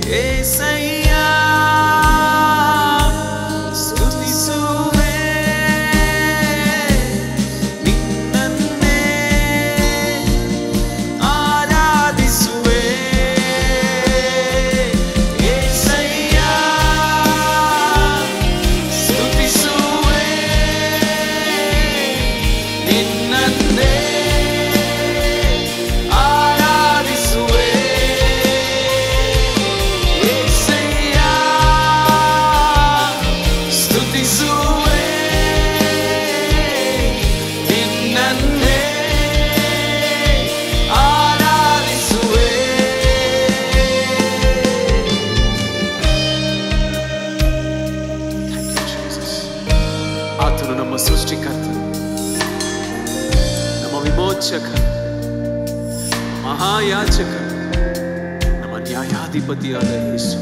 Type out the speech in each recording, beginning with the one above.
ಏಸಯ್ಯ ಸ್ತುತಿಸುವೆ ನಿನ್ನನ್ನೇ ಆರಾಧಿಸುವೆ ಏಸಯ್ಯ ಸ್ತುತಿಸುವೆ ನಿನ್ನನ್ನೇ ಆರಾಧಿಸುವೆ ಏಸಯ್ಯ ಸ್ತುತಿಸುವೆ ನಿನ್ನನ್ನೇ ಆರಾಧಿಸುವೆ ಆತನು ನಮ್ಮ ಸೃಷ್ಟಿಕರ್ತ ನಮ್ಮ ವಿಮೋಚಕ ಮಹಾಯಾಚಕ ನಮ್ಮ ನ್ಯಾಯಾಧಿಪತಿಯಾದ ಯೇಸು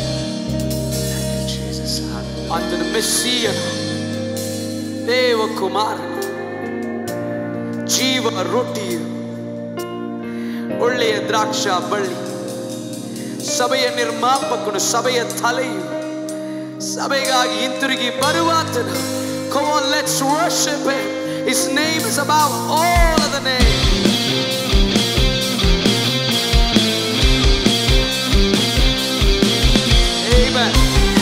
ಆತನ ಮೆಸ್ಸಿಯನು ದೇವಕುಮಾರನು ಜೀವ ರೊಟ್ಟಿಯು ಒಳ್ಳೆಯ ದ್ರಾಕ್ಷ ಬಳ್ಳಿ ಸಭೆಯ ನಿರ್ಮಾಪಕನು ಸಭೆಯ ತಲೆಯು ಸಭೆಗಾಗಿ ಹಿಂತಿರುಗಿ ಬರುವಾತನು Come on, let's worship him. His name is above all other names. Amen.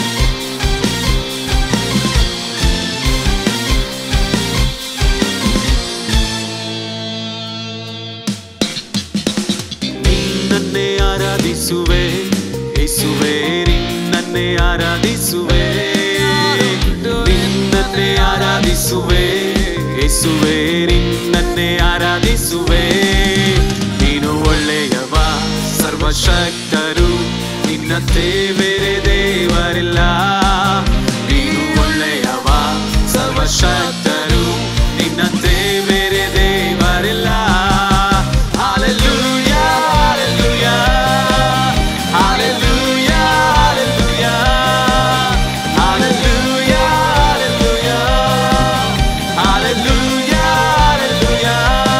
ನಿನ್ನನ್ನೇ ಆರಾಧಿಸುವೆ ಯೇಸುವೆ ನಿನ್ನನ್ನೇ ಆರಾಧಿಸುವೆ ನಿನ್ನನ್ನೇ ಆರಾಧಿಸುವೆ ಯೇಸುವೆ ನಿನ್ನನ್ನೇ ಆರಾಧಿಸುವೆ ನೀನು ಒಳ್ಳೆಯವ ಸರ್ವಶಕ್ತರು ನಿನ್ನಂತೆ ಬೇರೆ ದೇವರಿಲ್ಲ ನೀನು ಒಳ್ಳೆಯವ ಸರ್ವಶಕ್ತರು ನಿನ್ನಂತೆ ಬೇರೆ ದೇವರಿಲ್ಲ Hallelujah, hallelujah, hallelujah, hallelujah, hallelujah, hallelujah, hallelujah, hallelujah.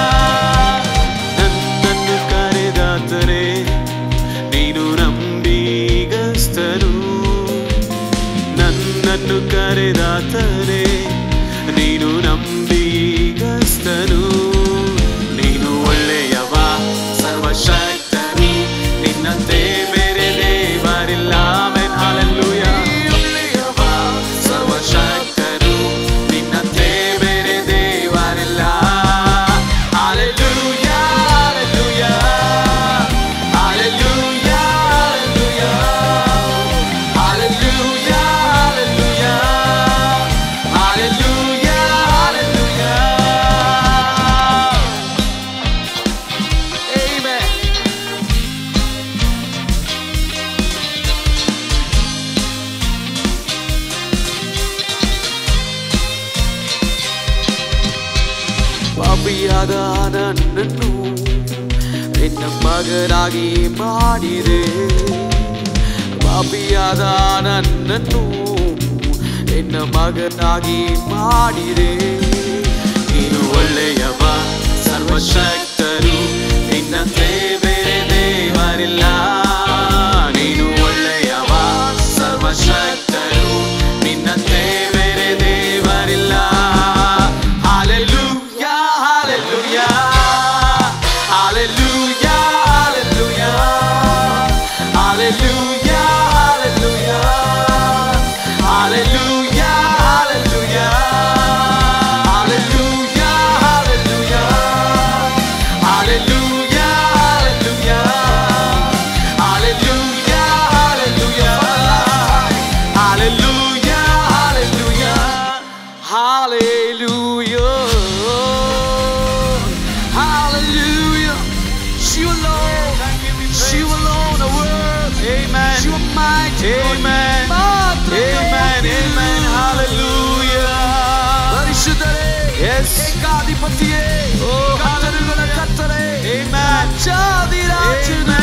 ನನ್ನನ್ನು ಕರೆದಾತರೆ ನೀನು ನಂಬಿಗಸ್ತರು ನನ್ನನ್ನು ಕರೆದಾತರೆ ನೀನು ನಂಬಿಗಸ್ತನು ನೀನು ಒಳ್ಳೆಯವ ಸರ್ವಶಕ್ತನು ನಿನ್ನಂತೆ ಬೇರೆ ದೇವರಿಲ್ಲ ಆಮೆನ್ hallelujah. ಒಳ್ಳೆಯವ ಸರ್ವಶಕ್ತನು ನಿನ್ನಂತೆ ಬೇರೆ ದೇವರಿಲ್ಲ Hallelujah, hallelujah, hallelujah, hallelujah, hallelujah, hallelujah, hallelujah, hallelujah. Amen. ಪಾಪಿಯಾದ ನನ್ನನ್ನು ನಿನ್ನ ಮಗನಾಗಿ ಮಾಡಿದೆ ಪಾಪಿಯಾದ ನನ್ನನ್ನು ನಿನ್ನ ಮಗನಾಗಿ ಮಾಡಿದೆ ನೀನು ಒಳ್ಳೆಯವ ಸರ್ವಶಕ್ತರು ನಿನ್ನಂತೆ ಬೇರೆ ದೇವರಿಲ್ಲ ನೀನು ಒಳ್ಳೆಯವ ಸರ್ವಶಕ್ತರು ನಿನ್ನಂತೆ ಬೇರೆ ದೇವರಿಲ್ಲ Hallelujah, hallelujah, hallelujah, hallelujah, hallelujah, hallelujah, hallelujah, hallelujah, hallelujah, hallelujah, hallelujah, hallelujah, hallelujah, hallelujah, hallelujah, hallelujah, hallelujah, hallelujah. She alone, she alone, a word. Amen. She was mighty. Amen. Amen. Amen. Hallelujah. ಪರಿಶುದ್ಧರೇ Yes. ಏಕಾಧಿಪತಿಯೇ Oh, ಕತ್ತರುಗಳ ಕತ್ತರೆ Amen. ರಾಜಾದಿ ರಾಜನೇ.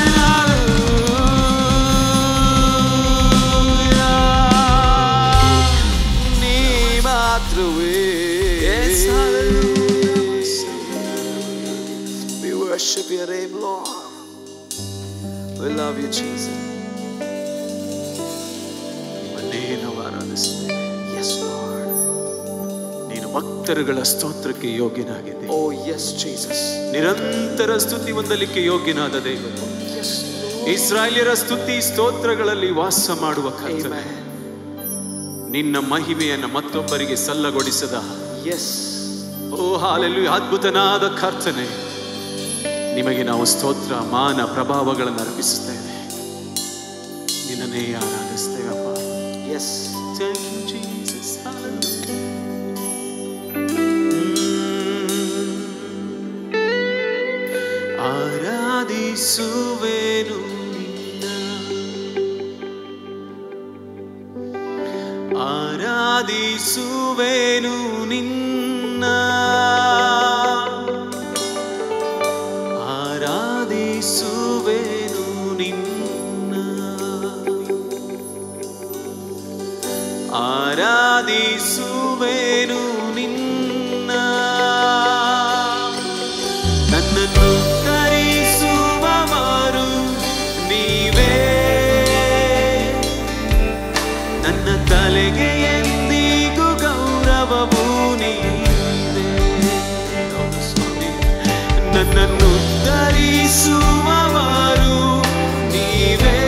ನೀ ಮಾತ್ರವೇ Yes, We worship your name, Lord. We love you, Jesus. ಸ್ತುತಿಸ್ತೇನೆ Yes, Lord. ನೀನು ಭಕ್ತರುಗಳ ಸ್ತೋತ್ರಕ್ಕೆ ಯೋಗ್ಯನಾಗಿದೆ Oh, yes, Jesus. ನಿರಂತರ ಸ್ತುತಿ ಹೊಂದಲಿಕ್ಕೆ ಯೋಗ್ಯನಾದ ದೇವರು Yes, Lord. ಇಸ್ರಾಯೇಲ್ಯರ ಸ್ತುತಿ ಸ್ತೋತ್ರಗಳಲ್ಲಿ ವಾಸ ಮಾಡುವ ಕರ್ತನೆ Amen. ನಿನ್ನ ಮಹಿಮೆಯನ್ನು ಮತ್ತೊಬ್ಬರಿಗೆ ಸಲ್ಲಗೊಡಿಸದ Yes. ಓ ಹಾಲೆಲು ಅದ್ಭುತನಾದ ಕರ್ತನೆ ನಿಮಗೆ ನಾವು ಸ್ತೋತ್ರ ಮಾನ ಪ್ರಭಾವಗಳನ್ನು ಅರ್ಪಿಸುತ್ತೇವೆ ನಿನ್ನನ್ನೇ ಆರಾಧಿಸ್ತೇವಪ್ಪ Yes. Thank you, Jesus. Hallelujah. ಆರಾಧಿಸುವೆನು ನಿನ್ನ ಆರಾಧಿಸುವೆನು ನಿನ್ನ ಆರಾಧಿಸುವೆನು ನಿನ್ನ ಆರಾಧಿಸುವೆನು ನಿನ್ನ ನನ್ನನ್ನು ಧರಿಸುವವರು ನೀವೇ ನನ್ನ ತಲೆಗೆ ಎಂದಿಗೂ ಗೌರವವು ನೀವೇ ಹೌದು ಸ್ವಾಮಿ. ನನ್ನನ್ನು ಧರಿಸುವವರು ನೀವೇ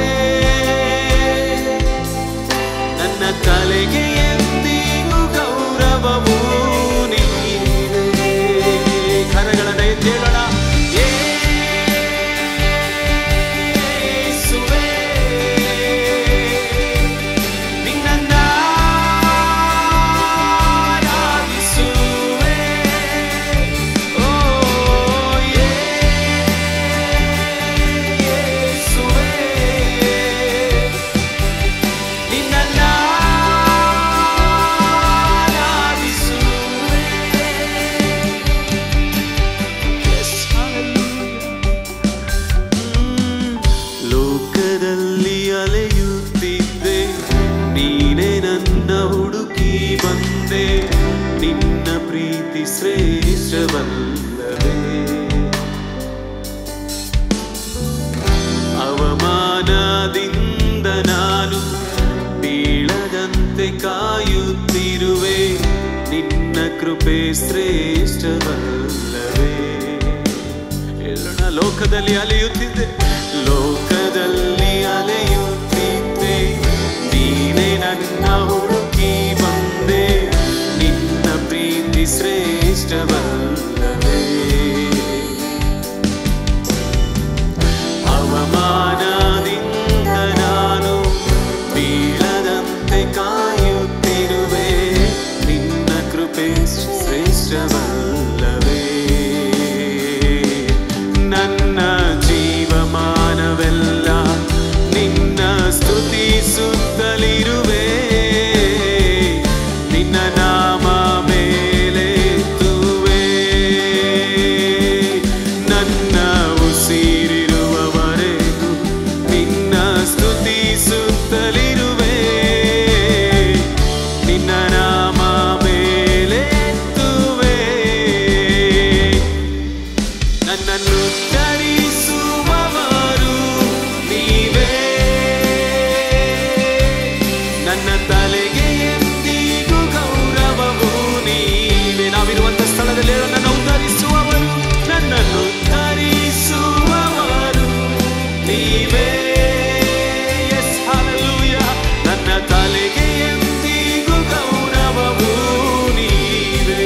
ನನ್ನ ತಲೆಗೆ ಎಂದಿಗೂ ಗೌರವವು ನೀವೇ ಕರಗಳನ್ನು ಎದ್ದೇಳೋಣ ಯೇಸುವೇ, ನಿನ್ನನ್ನ ಆರಾಧಿಸುವೆ. ಓ, ಯೇಸುವೇ, ನಿನ್ನನ್ನ ಆರಾಧಿಸುವೆ. Yes, ಹ್ಮ್. ಲೋಕದಲ್ಲಿ ಅಲೆಯುತ್ತಿದ್ದೆ ನೀನೇ ನನ್ನ ಹುಡುಕಿ ಬಂದೆ ನಿನ್ನ ಪ್ರೀತಿ ಶ್ರೇಷ್ಠವಲ್ಲವೇ ಅವಮಾನದಿಂದ ನಾನು ಬೀಳದಂತೆ ಕಾಯುತ್ತಿರುವೆ ನಿನ್ನ ಕೃಪೆ ಶ್ರೇಷ್ಠವಲ್ಲವೇ ಹೇಳೋಣ ಲೋಕದಲ್ಲಿ ಅಲೆಯುತ್ತಿದ್ದೆ ಲೋಕದಲ್ಲಿ ಅಲೆಯುತ್ತಿದ್ದೆ ನೀನೇ ನನ್ನ ಹುಡುಕಿ ಬಂದೆ ನಿನ್ನ ಪ್ರೀತಿ ಶ್ರೇಷ್ಠವಲ್ಲವೇ ಅವಮಾನದಿಂದ ನಾನು ಬೀಳದಂತೆ ಕಾಯುತ್ತಿರುವೆ ನಿನ್ನ ಕೃಪೆ ಶ್ರೇಷ್ಠವಲ್ಲವೇ ನನ್ನ ಜೀವಮಾನವೆಲ್ಲ ನಿನ್ನ ಸ್ತುತಿಸುತ್ತಲಿರುವೆ ನಿನ್ನ ನಾಮ ಮೇಲೆತ್ತುವೆ ನನ್ನ ಉಸಿರಿರುವವರೆಗೂ ನಿನ್ನ ಸ್ತುತಿಸುತ್ತಲಿರುವೆ ನಿನ್ನ ನಾಮ ಮೇಲೆತ್ತುವೆ ನನ್ನನ್ನು ಧರಿಸುವವರು ನೀವೇ ನನ್ನ ತಲೆಗೆ ಎಂದಿಗೂ ಗೌರವವು ನೀವೇ ನಾವಿರುವಂತ ಸ್ಥಳದಲ್ಲಿ ಹೇಳೋಣ, ನನ್ನ ಉದ್ಧರಿಸುವವರು ನನ್ನನ್ನು ಧರಿಸುವವರು ನೀವೇ Yes, hallelujah. ನನ್ನ ತಲೆಗೆ ಎಂದಿಗೂ ಗೌರವವು ನೀವೇ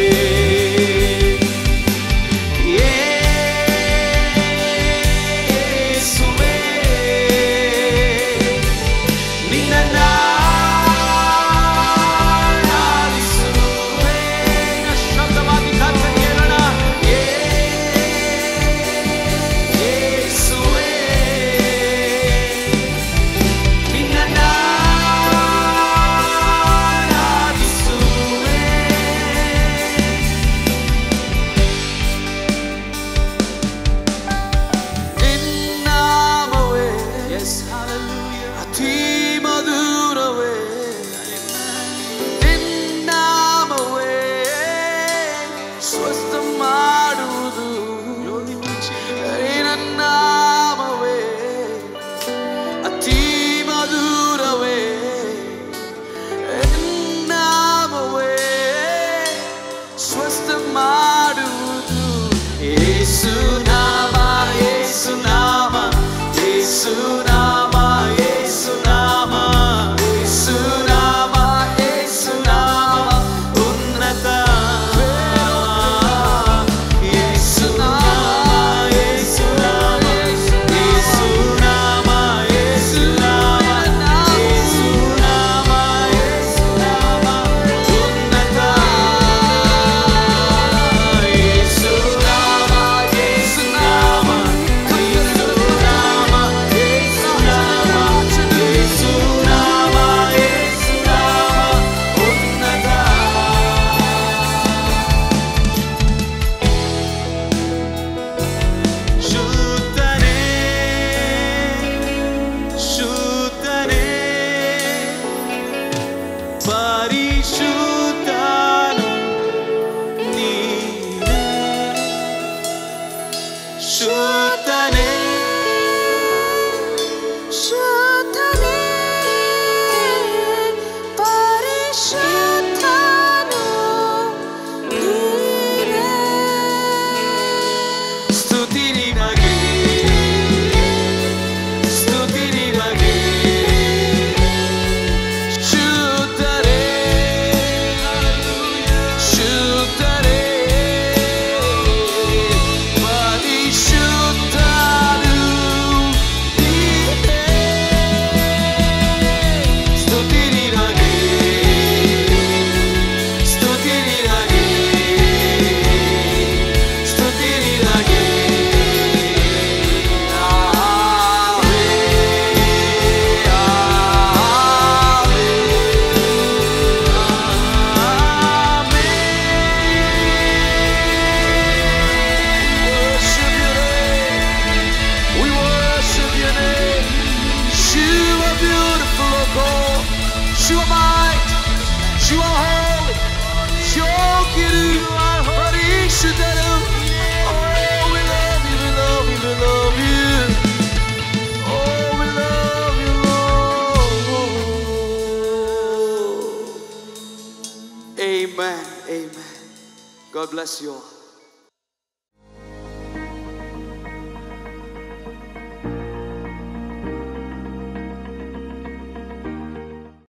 ಯೇಸುವೇ, ನಿನ್ನನ್ನ ಆರಾಧಿಸುವೆ. ಶಬ್ದವಾಗಿ ಕರ್ತನಿಗೆ ಹೇಳೋಣ. ಯೇಸುವೇ, ನಿನ್ನನ್ನ ಆರಾಧಿಸುವೆ. ನಿನ್ನಾಮವೇ Yes, hallelujah. ಅತಿ ಮಧುರವೇ ನಿನ್ನಾಮವೇ ಸ್ವಸ್ಥ ಮಾಡುವುದು ನನ್ನಾಮವೇ ಅತಿ ಮಧುರವೇ God. Shiva might. Shiva holy. Shokiru. Parishitaru. Oh, we love you, we love you, we love you. Oh, we love you, Lord. Amen. Amen. God bless you all.